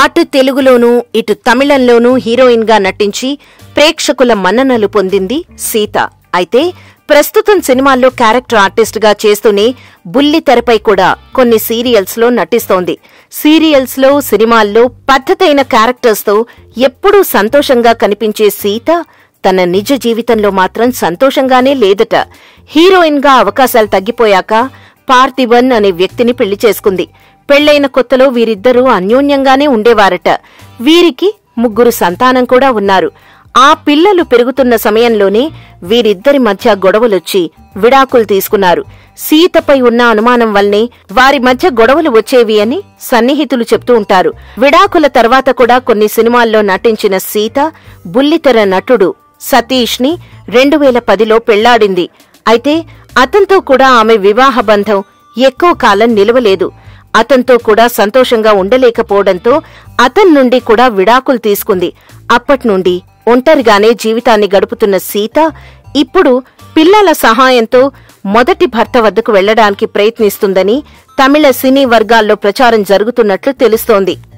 అటు తెలుగులోనూ ఇటు తమిళంలోనూ హీరోయిన్ గా నటించి ప్రేక్షకుల మన్ననలు పొందింది సీత అయితే ప్రస్తుతం సినిమాల్లో క్యారెక్టర్ ఆర్టిస్ట్ గా చేస్తూనే బుల్లి తెరపై కూడా కొన్ని సీరియల్స్ లో నటిస్తోంది సీరియల్స్ లో సినిమాల్లో పద్ధతైన క్యారెక్టర్స్ తో ఎప్పుడూ సంతోషంగా కనిపించే సీత తన నిజ జీవితంలో మాత్రం సంతోషంగానే లేదట హీరోయిన్ గా అవకాశాలు తగ్గిపోయాక పార్థివన్ అనే వ్యక్తిని పెళ్లి చేసుకుంది పెళ్లైన కొత్తలో వీరిద్దరూ అన్యోన్యంగానే ఉండేవారట వీరికి ముగ్గురు సంతానం కూడా ఉన్నారు ఆ పిల్లలు పెరుగుతున్న సమయంలోనే వీరిద్దరి మధ్య గొడవలొచ్చి విడాకులు తీసుకున్నారు సీతపై ఉన్న అనుమానం వల్లనే వారి మధ్య గొడవలు వచ్చేవి అని సన్నిహితులు చెప్తూ ఉంటారు విడాకుల తర్వాత కూడా కొన్ని సినిమాల్లో నటించిన సీత బుల్లితెర నటుడు సతీష్ ని రెండు వేల పదిలో పెళ్లాడింది అయితే అతనితో కూడా ఆమె వివాహ బంధం ఎక్కువ కాలం నిలవలేదు అతనితో కూడా సంతోషంగా ఉండలేకపోవడంతో అతని నుండి కూడా విడాకులు తీసుకుంది అప్పట్నుండి ఒంటరిగానే జీవితాన్ని గడుపుతున్న సీత ఇప్పుడు పిల్లల సహాయంతో మొదటి భర్త వద్దకు వెళ్లడానికి ప్రయత్నిస్తుందని తమిళ సినీ వర్గాల్లో ప్రచారం జరుగుతున్నట్లు తెలుస్తోంది